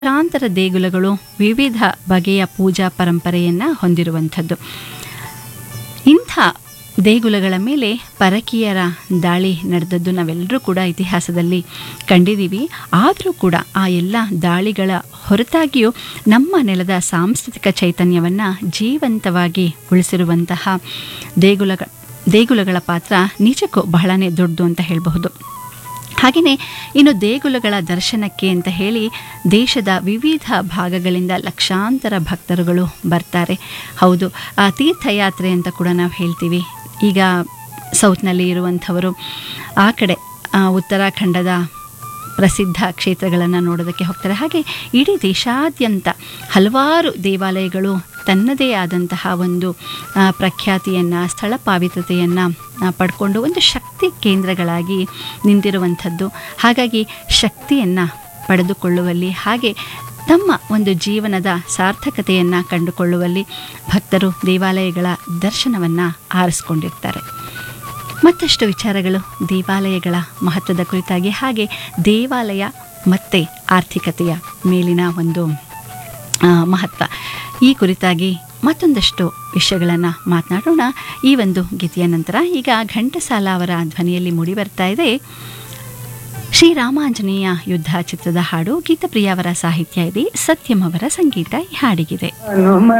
ಲಕ್ಷಾಂತರ ದೇಗುಲಗಳು ವಿವಿಧ ಬಗೆಯ ಪೂಜಾ ಪರಂಪರೆಯನ್ನು ಹೊಂದಿರುವಂಥದ್ದು ಇಂಥ ದೇಗುಲಗಳ ಮೇಲೆ ಪರಕೀಯರ ದಾಳಿ ನಡೆದದ್ದು ನಾವೆಲ್ಲರೂ ಕೂಡ ಇತಿಹಾಸದಲ್ಲಿ ಕಂಡಿದ್ದೀವಿ ಆದರೂ ಕೂಡ ಆ ಎಲ್ಲ ದಾಳಿಗಳ ಹೊರತಾಗಿಯೂ ನಮ್ಮ ನೆಲದ ಸಾಂಸ್ಕೃತಿಕ ಚೈತನ್ಯವನ್ನು ಜೀವಂತವಾಗಿ ಉಳಿಸಿರುವಂತಹ ದೇಗುಲಗಳ ದೇಗುಲಗಳ ಪಾತ್ರ ನಿಜಕ್ಕೂ ಬಹಳನೇ ದೊಡ್ಡದು ಅಂತ ಹೇಳಬಹುದು ಹಾಗೆಯೇ ಇನ್ನು ದೇಗುಲಗಳ ದರ್ಶನಕ್ಕೆ ಅಂತ ಹೇಳಿ ದೇಶದ ವಿವಿಧ ಭಾಗಗಳಿಂದ ಲಕ್ಷಾಂತರ ಭಕ್ತರುಗಳು ಬರ್ತಾರೆ ಹೌದು ಆ ತೀರ್ಥಯಾತ್ರೆ ಅಂತ ಕೂಡ ನಾವು ಹೇಳ್ತೀವಿ ಈಗ ಸೌತ್ನಲ್ಲಿ ಇರುವಂಥವರು ಆ ಕಡೆ ಆ, ಉತ್ತರಾಖಂಡದ ಪ್ರಸಿದ್ಧ ಕ್ಷೇತ್ರಗಳನ್ನು ನೋಡೋದಕ್ಕೆ ಹೋಗ್ತಾರೆ ಹಾಗೆ ಇಡೀ ದೇಶಾದ್ಯಂತ ಹಲವಾರು ದೇವಾಲಯಗಳು ತನ್ನದೇ ಆದಂತಹ ಒಂದು ಆ, ಪ್ರಖ್ಯಾತಿಯನ್ನು ಸ್ಥಳ ಪಾವಿತ್ರತೆಯನ್ನು ಪಡ್ಕೊಂಡು ಒಂದು ಶಕ್ತಿ ಕೇಂದ್ರಗಳಾಗಿ ನಿಂತಿರುವಂಥದ್ದು ಹಾಗಾಗಿ ಶಕ್ತಿಯನ್ನು ಪಡೆದುಕೊಳ್ಳುವಲ್ಲಿ ಹಾಗೆ ತಮ್ಮ ಒಂದು ಜೀವನದ ಸಾರ್ಥಕತೆಯನ್ನು ಕಂಡುಕೊಳ್ಳುವಲ್ಲಿ ಭಕ್ತರು ದೇವಾಲಯಗಳ ದರ್ಶನವನ್ನು ಆರಿಸ್ಕೊಂಡಿರ್ತಾರೆ ಮತ್ತಷ್ಟು ವಿಚಾರಗಳು ದೇವಾಲಯಗಳ ಮಹತ್ವದ ಕುರಿತಾಗಿ ಹಾಗೆ ದೇವಾಲಯ ಮತ್ತು ಆರ್ಥಿಕತೆಯ ಮೇಲಿನ ಒಂದು ಆ, ಮಹತ್ವ ಈ ಕುರಿತಾಗಿ ಮತ್ತೊಂದಷ್ಟು ವಿಷಯಗಳನ್ನು ಮಾತನಾಡೋಣ ಈ ಒಂದು ಗೀತೆಯ ನಂತರ ಈಗ ಘಂಟಸಾಲ ಅವರ ಧ್ವನಿಯಲ್ಲಿ ಮೂಡಿ ಬರ್ತಾ ಇದೆ ಶ್ರೀರಾಮಾಂಜನೇಯ ಯುದ್ಧ ಚಿತ್ರದ ಹಾಡು ಗೀತಪ್ರಿಯ ಅವರ ಸಾಹಿತ್ಯ ಇದೆ ಸತ್ಯಂ ಅವರ ಸಂಗೀತ ಈ ಹಾಡಿಗಿದೆ ಹನುಮ